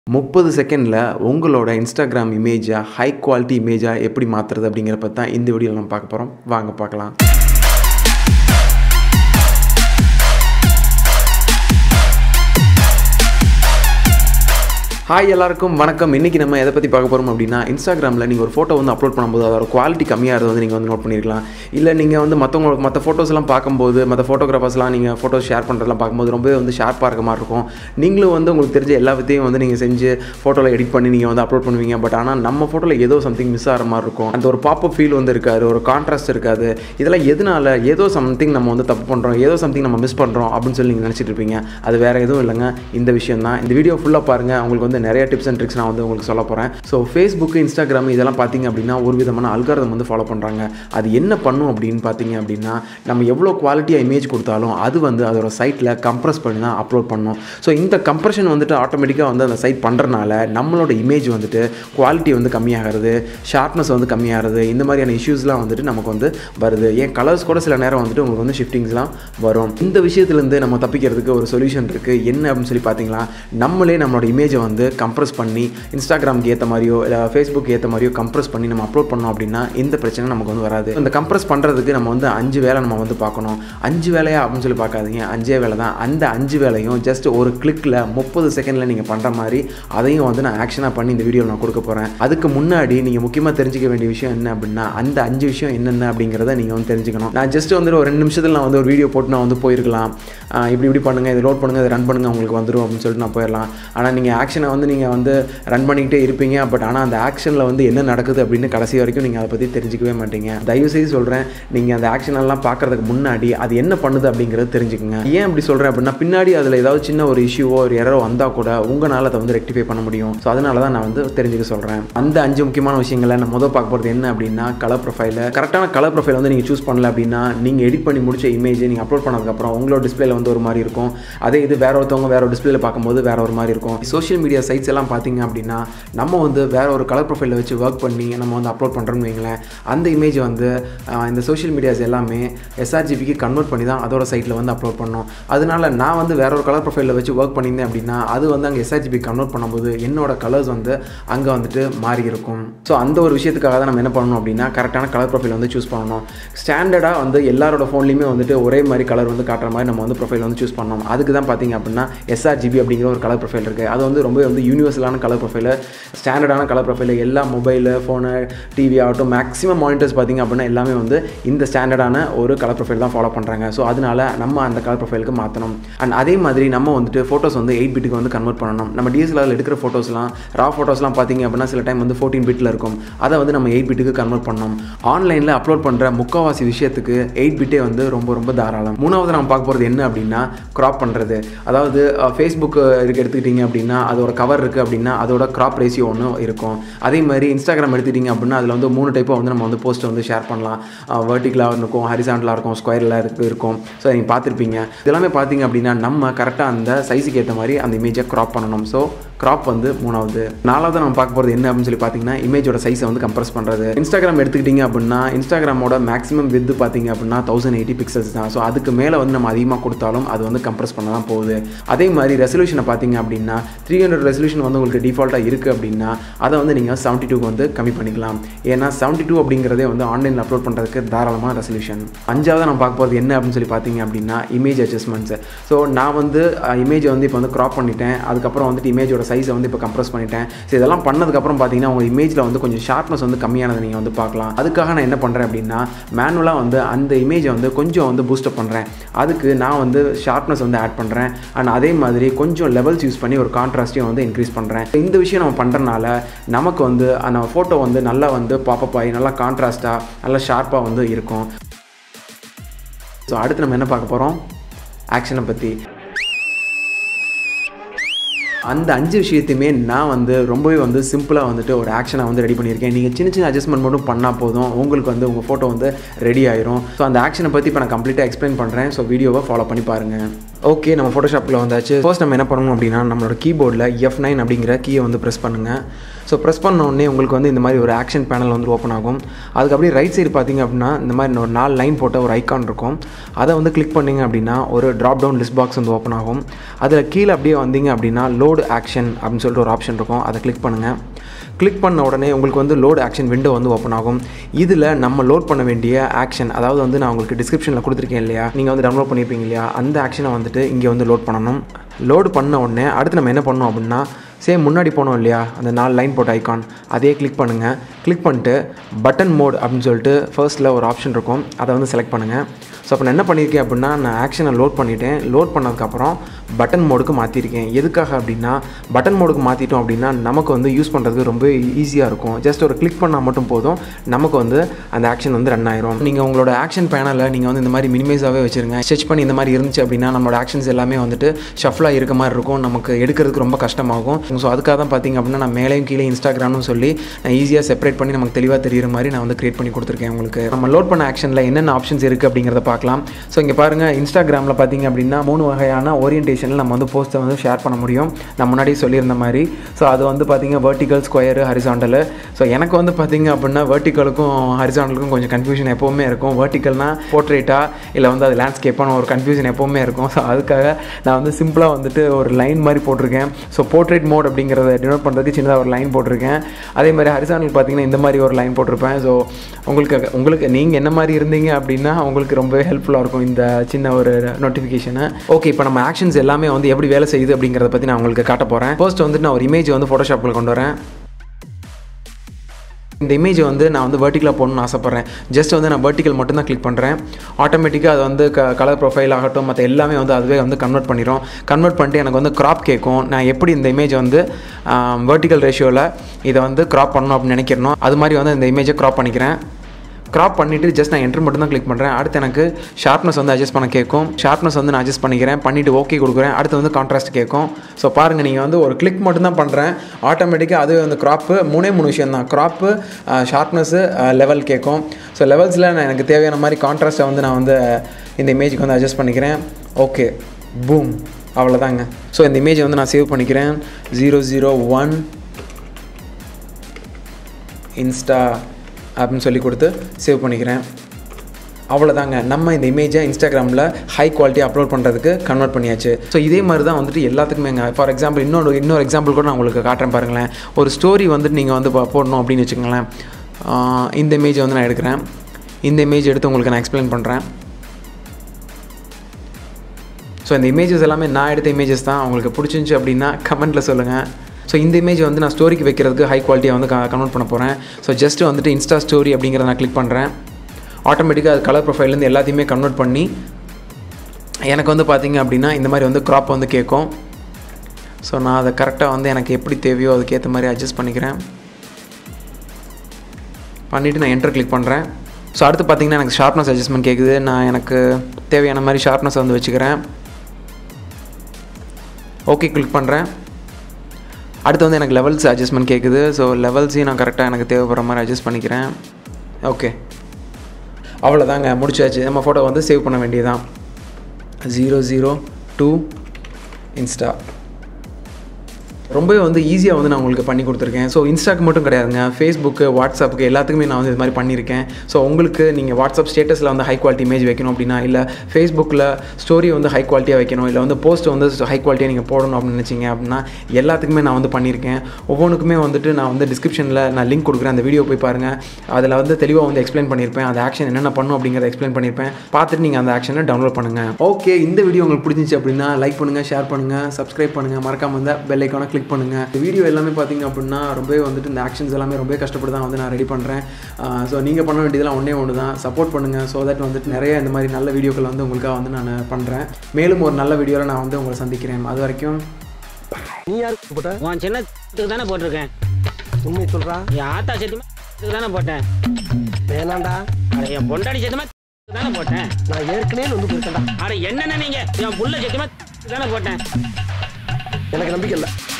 முப்பது செகண்டில் உங்களோட இன்ஸ்டாகிராம் இமேஜை ஹை குவாலிட்டி இமேஜாக எப்படி மாற்றுறது அப்படிங்கிறப்ப தான் இந்த வீடியோவில் நம்ம பார்க்க போகிறோம் வாங்க பார்க்கலாம் ஹாய் எல்லாருக்கும் வணக்கம் இன்றைக்கி நம்ம எதை பற்றி பார்க்க போகிறோம் அப்படின்னா இன்ஸ்டாகிராமில் நீங்கள் ஒரு ஃபோட்டோ வந்து அப்லோட் பண்ணும்போது அதோட குவாலிட்டி கம்மியாக இருந்தது வந்து நீங்கள் வந்து நோட் பண்ணியிருக்கலாம் இல்லை நீங்கள் வந்து மற்றவங்க மற்ற ஃபோட்டோஸ்லாம் பார்க்கும்போது மற்ற ஃபோட்டோகிராஃபர்ஸ்லாம் நீங்கள் ஃபோட்டோஸ் ஷேர் பண்ணுறதுலாம் பார்க்கும்போது ரொம்பவே வந்து ஷார்ப்பாக இருக்க மாதிரி இருக்கும் நீங்களும் வந்து உங்களுக்கு தெரிஞ்ச எல்லா வித்தையும் வந்து நீங்கள் செஞ்சு ஃபோட்டோவில் எடிட் பண்ணி நீங்கள் வந்து அப்லோட் பண்ணுவீங்க பட் ஆனால் நம்ம ஃபோட்டோவில் ஏதோ சம்திங் மிஸ் ஆகிற மாதிரி இருக்கும் அந்த ஒரு பாப்பப் ஃபீல் வந்து இருக்காது ஒரு கான்ட்ராஸ்ட் இருக்காது இதெல்லாம் எதனால ஏதோ சம்திங் நம்ம வந்து தப்பு பண்ணுறோம் ஏதோ சம்திங் நம்ம மிஸ் பண்ணுறோம் அப்படின்னு சொல்லி நீங்கள் நினச்சிட்டு இருப்பீங்க அது வேறு எதுவும் இல்லைங்க இந்த விஷயம் தான் இந்த வீடியோ ஃபுல்லாக பாருங்கள் உங்களுக்கு வந்து நிறைய டிப்ஸ் அண்ட் ட்ரிக்ஸ் நான் வந்து உங்களுக்கு சொல்ல போகிறேன் ஸோ ஃபேஸ்புக்கு இன்ஸ்டாகிராம் இதெல்லாம் பார்த்தீங்க அப்படின்னா ஒரு விதமான அல்காரதம் வந்து ஃபாலோ பண்ணுறாங்க அது என்ன பண்ணும் அப்படின்னு பார்த்தீங்க அப்படின்னா நம்ம எவ்வளோ குவாலிட்டியாக இமேஜ் கொடுத்தாலும் அது வந்து அதோட சைட்டில் கம்ப்ரஸ் பண்ணி தான் அப்லோட் பண்ணும் ஸோ இந்த கம்ப்ரெஷன் வந்துட்டு ஆட்டோமேட்டிக்காக வந்து அந்த சைட் பண்ணுறனால நம்மளோட இமேஜ் வந்துட்டு குவாலிட்டி வந்து கம்மியாகிறது ஷார்ப்னஸ் வந்து கம்மியாகிறது இந்த மாதிரியான இஷ்யூஸ்லாம் வந்துட்டு நமக்கு வந்து வருது ஏன் கலர்ஸ் கூட சில நேரம் வந்துட்டு உங்களுக்கு வந்து ஷிஃப்டிங்ஸ்லாம் வரும் இந்த விஷயத்துலேருந்து நம்ம தப்பிக்கிறதுக்கு ஒரு சொல்யூஷன் இருக்குது என்ன அப்படின்னு சொல்லி பார்த்தீங்களா நம்மளே நம்மளோட இமேஜை வந்து கம்ப்ரஸ் பண்ணி இன்ஸ்டாகிராமுக்கு ஏற்ற மாதிரியோ இல்லை ஃபேஸ்புக் ஏற்ற மாதிரியோ கம்ப்ரஸ் பண்ணி நம்ம அப்லோட் பண்ணோம் அப்படின்னா இந்த பிரச்சனை நமக்கு வந்து வராது இந்த கம்ப்ரஸ் பண்ணுறதுக்கு நம்ம வந்து அஞ்சு வேலை நம்ம வந்து பார்க்கணும் அஞ்சு வேலையா அப்படின்னு சொல்லி பார்க்காதீங்க அஞ்சே வேலை தான் அந்த அஞ்சு வேலையும் ஜஸ்ட் ஒரு கிளிக்கில் முப்பது செகண்டில் நீங்கள் பண்ணுற மாதிரி அதையும் வந்து நான் ஆக்ஷனாக பண்ணி இந்த வீடியோவில் நான் கொடுக்க போகிறேன் அதுக்கு முன்னாடி நீங்கள் முக்கியமாக தெரிஞ்சிக்க வேண்டிய விஷயம் என்ன அப்படின்னா அந்த அஞ்சு விஷயம் என்னென்ன அப்படிங்கிறத நீங்கள் வந்து தெரிஞ்சுக்கணும் நான் ஜஸ்ட் வந்து ஒரு ரெண்டு நிமிஷத்தில் நான் வந்து ஒரு வீடியோ போட்டு நான் வந்து போயிருக்கலாம் ஆஹ் இப்படி இப்படி பண்ணுங்கள் இதை லோட் பண்ணுங்கள் இதை ரன் பண்ணுங்கள் உங்களுக்கு வந்துடும் அப்படின்னு சொல்லிட்டு நான் போயிடலாம் ஆனால் நீங்கள் ஆக்ஷனை வந்து நீங்கள் வந்து ரன் பண்ணிக்கிட்டே இருப்பீங்க பட் ஆனால் அந்த ஆக்ஷனில் வந்து என்ன நடக்குது அப்படின்னு கடைசி வரைக்கும் நீங்கள் அதை பற்றி தெரிஞ்சிக்கவே மாட்டீங்க தயவுசெய்து சொல்கிறேன் நீங்கள் அந்த ஆக்ஷனெல்லாம் பார்க்குறதுக்கு முன்னாடி அது என்ன பண்ணுது அப்படிங்கிறத தெரிஞ்சுக்கங்க ஏன் அப்படி சொல்கிறேன் அப்படின்னா பின்னாடி அதில் ஏதாவது சின்ன ஒரு இஷ்யூவோ ஒரு எரோ வந்தால் கூட உங்களால் அதை வந்து ரெக்டிஃபை பண்ண முடியும் ஸோ அதனால தான் நான் வந்து தெரிஞ்சுக்க சொல்கிறேன் அந்த அஞ்சு முக்கியமான விஷயங்களை நான் முதல் பார்க்க போகிறது என்ன அப்படின்னா கலர் ப்ரொஃபைல கரெக்டான கலர் ப்ரொஃபைல் வந்து நீங்கள் சூஸ் பண்ணல அப்படின்னா நீங்கள் எடிட் பண்ணி முடிச்ச இமேஜ் நீங்கள் அப்லோட் பண்ணதுக்கப்புறம் உங்களோட டிஸ்பிளேல வந்து ஒரு மாதிரி இருக்கும் அதே இது வேற ஒருத்தவங்க வேற ஒரு டிஸ்பிளேல பார்க்கும்போது வேற ஒரு மாதிரி இருக்கும் சோஷியல் மீடியா சைட்ஸ் எல்லாம் பார்த்தீங்க அப்படின்னா நம்ம வந்து வேற ஒரு கலர் ப்ரொஃபைலில் வச்சு ஒர்க் பண்ணி நம்ம வந்து அப்லோட் பண்ணுறோம்னு வைங்களேன் அந்த இமேஜ் வந்து ஆஹ், இந்த சோஷியல் மீடியாஸ் எல்லாமே எஸ்ஆர்ஜிபிக்கு கன்வெர்ட் பண்ணி தான் அதோட சைட்டில் வந்து அப்லோட் பண்ணோம் அதனால நான் வந்து வேற ஒரு கலர் ப்ரொஃபைலில் வச்சு ஒர்க் பண்ணியிருந்தேன் அப்படின்னா அது வந்து அங்கே எஸ்ஆர்ஜிபி கன்வெர்ட் பண்ணும்போது என்னோட கலர்ஸ் வந்து அங்கே வந்துட்டு மாறி இருக்கும் ஸோ அந்த ஒரு விஷயத்துக்காக தான் நம்ம என்ன பண்ணணும் அப்படின்னா கரெக்டான கலர் ப்ரொஃபைல் வந்து சூஸ் பண்ணணும் ஸ்டாண்டர்டாக வந்து எல்லாரோட ஃபோன்லையுமே வந்துட்டு ஒரே மாதிரி கலர் வந்து காட்டுற மாதிரி நம்ம வந்து ப்ரொஃபைல் வந்து சூஸ் பண்ணணும் அதுக்கு தான் பார்த்தீங்க அப்படின்னா எஸ்ஆர்ஜிபி அப்படிங்கிற ஒரு கலர் ப்ரொஃபைல் இருக்குது அது வந்து ரொம்ப வந்து யூனிவர்சலான கலர் ப்ரொஃபைல் ஸ்டாண்டர்டான கலர் ப்ரொஃபைல் எல்லா மொபைலு ஃபோனு டிவி ஆகட்டும் மேக்ஸிமம் மானிட்டர்ஸ் பார்த்தீங்க அப்படின்னா எல்லாமே வந்து இந்த ஸ்டாண்டர்டான ஒரு கலர் ப்ரொஃபைல் தான் ஃபாலோ பண்ணுறாங்க ஸோ அதனால நம்ம அந்த கலர் ப்ரொஃபைலுக்கு மாற்றணும் அண்ட் அதே மாதிரி நம்ம வந்துட்டு ஃபோட்டோஸ் வந்து எயிட் பிட்டுக்கு வந்து கன்வெர்ட் பண்ணணும் நம்ம டிஎஸ்எல்ஆரில் எடுக்கிற ஃபோட்டோஸ்லாம் ரா ஃபோட்டோஸ்லாம் பார்த்தீங்க அப்படின்னா சில டைம் வந்து ஃபோர்டீன் பிட்டில் இருக்கும் அதை வந்து நம்ம எயிட் பிட்டுக்கு கன்வெர்ட் பண்ணணும் ஆன்லைனில் அப்லோட் பண்ணுற முக்கால்வாசி விஷயத்துக்கு எயிட் பிட்டே வந்து ரொம்ப ரொம்ப தாராளம் மூணாவது நம்ம பார்க்க போகிறது என்ன அப்படின்னா க்ராப் பண்ணுறது அதாவது ஃபேஸ்புக் இருக்கு எடுத்துக்கிட்டிங்க அப்படின்னா அதோட கவர் இருக்குது அப்படின்னா அதோட க்ராப் ரேஷியோ ஒன்று இருக்கும் அதே மாதிரி இன்ஸ்டாகிராம் எடுத்துக்கிட்டிங்க அப்படின்னா அதில் வந்து மூணு டைப்பாக வந்து நம்ம வந்து போஸ்ட் வந்து ஷேர் பண்ணலாம் வெர்டிகலாக இருக்கும் ஹரிசாண்டலாக இருக்கும் ஸ்கொயரில் இருக்கு இருக்கும் ஸோ நீங்கள் பார்த்துருப்பீங்க இதெல்லாமே பார்த்தீங்க அப்படின்னா நம்ம கரெக்டாக அந்த சைஸுக்கு ஏற்ற மாதிரி அந்த இமேஜை க்ராப் பண்ணணும் ஸோ க்ராப் வந்து மூணாவது நாலாவது நம்ம பார்க்க போகிறது என்ன அப்படின்னு சொல்லி பார்த்தீங்கன்னா இமேஜோட சைஸை வந்து கம்ப்ரஸ் பண்ணுறது இன்ஸ்டாகிராம் எடுத்துக்கிட்டிங்க அப்படின்னா இன்ஸ்டாகிராமோட மேக்ஸிமம் வித்து பார்த்தீங்க அப்படின்னா தௌசண்ட் எயிட்டி பிக்சல்ஸ் தான் ஸோ அதுக்கு மேலே வந்து நம்ம அதிகமாக கொடுத்தாலும் அது வந்து கம்ப்ரஸ் பண்ண தான் போகுது அதே மாதிரி ரெசல்யூஷனை பார்த்தீங்க அப்படின்னா த்ரீ ஹண்ட்ரட் ரெசல்யூஷன் வந்து உங்களுக்கு டிஃபால்ட்டாக இருக்குது அப்படின்னா அதை வந்து நீங்கள் செவன்ட்டி டூக்கு வந்து கம்மி பண்ணிக்கலாம் ஏன்னா செவன்ட்டி டூ அப்படிங்கிறதே வந்து ஆன்லைனில் அப்லோட் பண்ணுறதுக்கு தாராளமான ரெசல்யூஷன் அஞ்சாவது நம்ம பார்க்க போகிறது என்ன அப்படின்னு சொல்லி பார்த்தீங்க அப்படின்னா இமேஜ் அட்ஜஸ்ட்மெண்ட்ஸ் ஸோ நான் வந்து இமேஜை வந்து இப்போ வந்து க்ராப் பண்ணிட்டேன் அதுக்கப்புறம் வந்துட்டு இமேஜோட சைஸை வந்து இப்போ கம்ப்ரஸ் பண்ணிட்டேன் ஸோ இதெல்லாம் பண்ணதுக்கப்புறம் பார்த்தீங்கன்னா உங்கள் இமேஜில் வந்து கொஞ்சம் ஷார்ப்னஸ் வந்து கம்மியானதை நீங்கள் வந்து பார்க்கலாம் அதுக்காக நான் என்ன பண்ணுறேன் அப்படின்னா மேனுவலாக வந்து அந்த இமேஜை வந்து கொஞ்சம் வந்து பூஸ்டப் பண்ணுறேன் அதுக்கு நான் வந்து ஷார்ப்னஸ் வந்து ஆட் பண்ணுறேன் அண்ட் அதே மாதிரி கொஞ்சம் லெவல்ஸ் யூஸ் பண்ணி ஒரு கான்ட்ராஸ்ட்டையும் வந்து இன்க்ரீஸ் பண்ணுறேன் இந்த விஷயம் நம்ம பண்ணுறனால நமக்கு வந்து அந்த ஃபோட்டோ வந்து நல்லா வந்து பாப்பப் ஆகி நல்லா கான்ட்ராஸ்ட்டாக நல்லா ஷார்ப்பாக வந்து இருக்கும் ஸோ அடுத்து நம்ம என்ன பார்க்க போகிறோம் ஆக்ஷனை பற்றி அந்த அஞ்சு விஷயத்தையுமே நான் வந்து ரொம்பவே வந்து சிம்பிளாக வந்துட்டு ஒரு ஆக்ஷனை வந்து ரெடி பண்ணியிருக்கேன் நீங்கள் சின்ன சின்ன அட்ஜஸ்ட்மெண்ட் மட்டும் பண்ணால் போதும் உங்களுக்கு வந்து உங்கள் ஃபோட்டோ வந்து ரெடி ஆயிரும் ஸோ அந்த ஆக்ஷனை பற்றி இப்போ நான் கம்ப்ளீட்டாக எக்ஸ்பிளைன் பண்ணுறேன் ஸோ வீடியோவை ஃபாலோ பண்ணி பாருங்கள் ஓகே நம்ம ஃபோட்டோஷாப்பில் வந்தாச்சு ஃபர்ஸ்ட் நம்ம என்ன பண்ணணும் அப்படின்னா நம்மளோட கீபோர்டில் எஃப் நைன் அப்படிங்கிற கீயை வந்து ப்ரெஸ் பண்ணுங்கள் ஸோ ப்ரெஸ் பண்ண உடனே உங்களுக்கு வந்து இந்த மாதிரி ஒரு ஆக்ஷன் பேனல் வந்து ஓப்பன் ஆகும் அதுக்கு அப்படியே ரைட் சைடு பார்த்தீங்க அப்படின்னா இந்த மாதிரி ஒரு நாலு லைன் போட்ட ஒரு ஐக்கான் இருக்கும் அதை வந்து கிளிக் பண்ணிங்க அப்படின்னா ஒரு ட்ராப் டவுன் லிஸ்ட் பாக்ஸ் வந்து ஓப்பன் ஆகும் அதில் கீழே அப்படியே வந்தீங்க அப்படின்னா லோடு ஆக்ஷன் அப்படின்னு சொல்லிட்டு ஒரு ஆப்ஷன் இருக்கும் அதை கிளிக் பண்ணுங்கள் கிளிக் பண்ண உடனே உங்களுக்கு வந்து லோட் ஆக்ஷன் விண்டோ வந்து ஓப்பன் ஆகும் இதில் நம்ம லோட் பண்ண வேண்டிய ஆக்ஷன் அதாவது வந்து நான் உங்களுக்கு டிஸ்கிரிப்ஷனில் கொடுத்துருக்கேன் இல்லையா நீங்கள் வந்து டவுன்லோட் பண்ணியிருப்பீங்க இல்லையா அந்த ஆக்ஷனை வந்துட்டு இங்கே வந்து லோட் பண்ணணும் லோடு பண்ண உடனே அடுத்து நம்ம என்ன பண்ணோம் அப்படின்னா சேம் முன்னாடி போனோம் இல்லையா அந்த நாலு லைன் போட்ட ஐக்கான் அதே கிளிக் பண்ணுங்கள் கிளிக் பண்ணிட்டு பட்டன் மோட் அப்படின்னு சொல்லிட்டு ஃபர்ஸ்ட்டில் ஒரு ஆப்ஷன் இருக்கும் அதை வந்து செலக்ட் பண்ணுங்கள் ஸோ அப்போ நான் என்ன பண்ணியிருக்கேன் அப்படின்னா நான் ஆக்ஷனை லோட் பண்ணிவிட்டேன் லோட் பண்ணதுக்கப்புறம் பட்டன் மோடுக்கு மாற்றிருக்கேன் எதுக்காக அப்படின்னா பட்டன் மோடுக்கு மாற்றிட்டோம் அப்படின்னா நமக்கு வந்து யூஸ் பண்ணுறதுக்கு ரொம்ப ஈஸியாக இருக்கும் ஜஸ்ட் ஒரு கிளிக் பண்ணால் மட்டும் போதும் நமக்கு வந்து அந்த ஆக்ஷன் வந்து ரன் ஆயிரும் நீங்கள் உங்களோட ஆக்ஷன் பேனலை நீங்கள் வந்து இந்த மாதிரி மினிமைஸாகவே வச்சுருங்க ஸ்டெச் பண்ணி இந்த மாதிரி இருந்துச்சு அப்படின்னா நம்மளோட ஆக்ஷன்ஸ் எல்லாமே வந்துட்டு ஷஃப்லாக இருக்க மாதிரி இருக்கும் நமக்கு எடுக்கிறதுக்கு ரொம்ப கஷ்டமாகும் ஸோ அதுக்காக தான் பார்த்தீங்க அப்படின்னா நான் மேலேயும் கீழே இன்ஸ்டாகிராம்னு சொல்லி நான் ஈஸியாக செப்பரேட் பண்ணி நமக்கு தெளிவாக தெரியுற மாதிரி நான் வந்து கிரியேட் பண்ணி கொடுத்துருக்கேன் உங்களுக்கு நம்ம லோட் பண்ண ஆக்ஷனில் என்னென்ன ஆப்ஷன்ஸ் இருக்குது அப்படிங்கிறத பார்க்கலாம் ஸோ இங்கே பாருங்கள் இன்ஸ்டாகிராமில் பார்த்தீங்க அப்படின்னா மூணு வகையான ஓரியன்டேஷனில் நம்ம வந்து போஸ்ட்டை வந்து ஷேர் பண்ண முடியும் நான் முன்னாடியே சொல்லியிருந்த மாதிரி ஸோ அது வந்து பார்த்தீங்க வெர்டிக்கல் ஸ்கொயரு ஹரிசாண்டலு ஸோ எனக்கு வந்து பார்த்தீங்க அப்படின்னா வெர்டிக்கலுக்கும் ஹரிசாண்டலுக்கும் கொஞ்சம் கன்ஃபியூஷன் எப்போவுமே இருக்கும் வெர்டிக்கல்னா போர்ட்ரேட்டா இல்லை வந்து அது லேண்ட்ஸ்கேப்பான ஒரு கன்ஃபியூஷன் எப்போவுமே இருக்கும் ஸோ அதுக்காக நான் வந்து சிம்பிளாக வந்துட்டு ஒரு லைன் மாதிரி போட்டிருக்கேன் ஸோ போர்ட்ரேட் மோட் அப்படிங்கிறத டினோட் பண்ணுறதுக்கு சின்னதாக ஒரு லைன் போட்டிருக்கேன் அதே மாதிரி ஹரிசாண்டல் பார்த்தீங்கன்னா இந்த மாதிரி ஒரு லைன் போட்டிருப்பேன் ஸோ உங்களுக்கு உங்களுக்கு நீங்கள் என்ன மாதிரி இருந்தீங்க அப்படின்னா உங்களுக்கு ரொம்பவே ஹெல்ப்ஃபுல்லாக இருக்கும் இந்த சின்ன ஒரு நோட்டிஃபிகேஷனை ஓகே இப்போ நம்ம ஆக்ஷன்ஸ் எல்லாமே வந்து எப்படி வேலை செய்யுது அப்படிங்கிறத பற்றி நான் உங்களுக்கு காட்ட போகிறேன் ஃபர்ஸ்ட் வந்துட்டு நான் ஒரு இமேஜ் வந்து ஃபோட்டோஷாப்பில் கொண்டு வரேன் இந்த இமேஜை வந்து நான் வந்து வெர்டிக்கலாக போடணும்னு ஆசைப்பட்றேன் ஜஸ்ட் வந்து நான் வெர்டிக்கல் மட்டும் தான் கிளிக் பண்ணுறேன் ஆட்டோமேட்டிக்காக அது வந்து க கலர் ப்ரொஃபைல் ஆகட்டும் மற்ற எல்லாமே வந்து அதுவே வந்து கன்வெர்ட் பண்ணிடும் கன்வெர்ட் பண்ணிட்டு எனக்கு வந்து க்ராப் கேட்கும் நான் எப்படி இந்த இமேஜை வந்து வெர்டிக்கல் ரேஷியோவில் இதை வந்து க்ராப் பண்ணணும் அப்படின்னு நினைக்கிறனோ அது மாதிரி வந்து இந்த இமேஜை க்ராப் பண்ணிக்கிறேன் க்ராப் பண்ணிவிட்டு ஜஸ்ட் நான் என்ட்ரு மட்டும் தான் கிளிக் பண்ணுறேன் அடுத்து எனக்கு ஷார்ப்னஸ் வந்து அட்ஜஸ்ட் பண்ண கேட்கும் ஷார்ப்னஸ் வந்து நான் அட்ஜஸ்ட் பண்ணிக்கிறேன் பண்ணிவிட்டு ஓகே கொடுக்குறேன் அடுத்து வந்து கான்ட்ராஸ்ட் கேட்கும் ஸோ பாருங்கள் நீங்கள் வந்து ஒரு கிளிக் மட்டும் தான் பண்ணுறேன் ஆட்டோமேட்டிக்காக அதுவே வந்து க்ராப்பு மூணே மூணு விஷயம் தான் க்ராப்பு ஷார்ப்னஸ்ஸு லெவல் கேட்கும் ஸோ லெவல்ஸில் நான் எனக்கு தேவையான மாதிரி கான்ட்ராஸ்ட்டை வந்து நான் வந்து இந்த இமேஜுக்கு வந்து அட்ஜஸ்ட் பண்ணிக்கிறேன் ஓகே பூம் அவ்வளோதாங்க ஸோ இந்த இமேஜை வந்து நான் சேவ் பண்ணிக்கிறேன் ஜீரோ ஜீரோ ஒன் இன்ஸ்டா அப்படின்னு சொல்லி கொடுத்து சேவ் பண்ணிக்கிறேன் அவ்வளோதாங்க நம்ம இந்த இமேஜை இன்ஸ்டாகிராமில் ஹை குவாலிட்டி அப்லோட் பண்ணுறதுக்கு கன்வெர்ட் பண்ணியாச்சு ஸோ இதே மாதிரி தான் வந்துட்டு எல்லாத்துக்குமேங்க ஃபார் எக்ஸாம்பிள் இன்னொரு இன்னொரு எக்ஸாம்பிள் கூட நான் உங்களுக்கு காட்டுறேன் பாருங்களேன் ஒரு ஸ்டோரி வந்துட்டு நீங்கள் வந்து போ- போடணும் அப்படின்னு வச்சுக்கோங்களேன் ஆஹ் இந்த இமேஜை வந்து நான் எடுக்கிறேன் இந்த இமேஜ் எடுத்து உங்களுக்கு நான் எக்ஸ்பிளைன் பண்ணுறேன் ஸோ இந்த இமேஜஸ் எல்லாமே நான் எடுத்த இமேஜஸ் தான் உங்களுக்கு பிடிச்சிருந்துச்சி அப்படின்னா கமெண்ட்டில் சொல்லுங்கள் ஸோ இந்த இமேஜ் வந்து நான் ஸ்டோரிக்கு வைக்கிறதுக்கு ஹை குவாலிட்டியாக வந்து கன்வெர்ட் பண்ண போகிறேன் ஸோ ஜஸ்ட் வந்துட்டு இன்ஸ்டா ஸ்டோரி அப்படிங்கிறத நான் கிளிக் பண்ணுறேன் ஆட்டோமேட்டிக்காக அது கலர் ப்ரொஃபைல்லேருந்து எல்லாத்தையுமே கன்வெர்ட் பண்ணி எனக்கு வந்து பார்த்தீங்க அப்படின்னா இந்த மாதிரி வந்து க்ராப் வந்து கேட்கும் ஸோ நான் அதை கரெக்டாக வந்து எனக்கு எப்படி தேவையோ அதுக்கேற்ற மாதிரி அட்ஜஸ்ட் பண்ணிக்கிறேன் பண்ணிவிட்டு நான் என்டர் கிளிக் பண்ணுறேன் ஸோ அடுத்து பார்த்தீங்கன்னா எனக்கு ஷார்ப்னஸ் அட்ஜஸ்ட்மெண்ட் கேட்குது நான் எனக்கு தேவையான மாதிரி ஷார்ப்னஸ் வந்து வச்சுக்கிறேன் ஓகே கிளிக் பண்ணுறேன் அடுத்து வந்து எனக்கு லெவல்ஸ் அட்ஜஸ்ட்மெண்ட் கேட்குது ஸோ லெவல்ஸையும் நான் கரெக்டாக எனக்கு தேவைப்படுற மாதிரி அட்ஜஸ்ட் பண்ணிக்கிறேன் ஓகே அவ்வளோதாங்க முடிச்சாச்சு நம்ம ஃபோட்டோ வந்து சேவ் பண்ண வேண்டியதான் ஜீரோ ஜீரோ டூ இன்ஸ்டா ரொம்பவே வந்து ஈஸியாக வந்து நான் உங்களுக்கு பண்ணி கொடுத்துருக்கேன் ஸோ இன்ஸ்டாக்கு மட்டும் கிடையாதுங்க ஃபேஸ்புக்கு வாட்ஸ்அப்புக்கு எல்லாத்துக்குமே நான் வந்து இது மாதிரி பண்ணியிருக்கேன் ஸோ உங்களுக்கு நீங்கள் வாட்ஸ்அப் ஸ்டேட்டஸில் வந்து ஹை குவாலிட்டி இமேஜ் வைக்கணும் அப்படின்னா இல்லை ஃபேஸ்புக்கில் ஸ்டோரி வந்து ஹை குவாலிட்டியாக வைக்கணும் இல்லை வந்து போஸ்ட் வந்து ஹை குவாலிட்டியாக நீங்கள் போடணும் அப்படின்னு நினச்சிங்க அப்படின்னா எல்லாத்துக்குமே நான் வந்து பண்ணியிருக்கேன் ஒவ்வொன்றுக்குமே வந்துட்டு நான் வந்து டிஸ்கிரிப்ஷனில் நான் லிங்க் கொடுக்குறேன் அந்த வீடியோ போய் பாருங்கள் அதில் வந்து தெளிவாக வந்து எக்ஸ்பிளைன் பண்ணியிருப்பேன் அந்த ஆக்ஷன் என்னென்ன பண்ணும் அப்படிங்கிறத எக்ஸ்பிளைன் பண்ணியிருப்பேன் பார்த்துட்டு நீங்கள் அந்த ஆக்ஷனை டவுன்லோட் பண்ணுங்கள் ஓகே இந்த வீடியோ உங்களுக்கு பிடிச்சிச்சு அப்படின்னா லைக் பண்ணுங்கள் ஷேர் பண்ணுங்கள் சப்ஸ்கிரைப் பண்ணுங்கள் மறக்காம இந்த பெல் ஐக்கானை கிளிக் பண்ணுங்கள் இந்த வீடியோ எல்லாமே பார்த்தீங்க அப்படின்னா ரொம்பவே வந்துட்டு இந்த ஆக்ஷன்ஸ் எல்லாமே ரொம்ப கஷ்டப்பட்டு தான் வந்து நான் ரெடி பண்ணுறேன் ஸோ நீங்கள் பண்ண வேண்டியதெல்லாம் ஒன்றே ஒன்று தான் சப்போர்ட் பண்ணுங்கள் ஸோ தட் வந்துட்டு நிறைய இந்த மாதிரி நல்ல வீடியோக்கள் வந்து உங்களுக்காக வந்து நான் பண்ணுறேன் மேலும் ஒரு நல்ல வீடியோவில் நான் வந்து உங்களை சந்திக்கிறேன் அது வரைக்கும் நீ யாருக்கு போட்ட உன் சின்னத்துக்கு தானே போட்டிருக்கேன் உண்மை சொல்றா என் ஆத்தா சத்தியமா தானே போட்டேன் வேணாண்டா அட என் பொண்டாடி சத்தியமா தானே போட்டேன் நான் ஏற்கனவே வந்து போயிருக்கேன்டா அட என்னென்ன நீங்க என் புள்ள சத்தியமா தானே போட்டேன் எனக்கு நம்பிக்கை இல்லை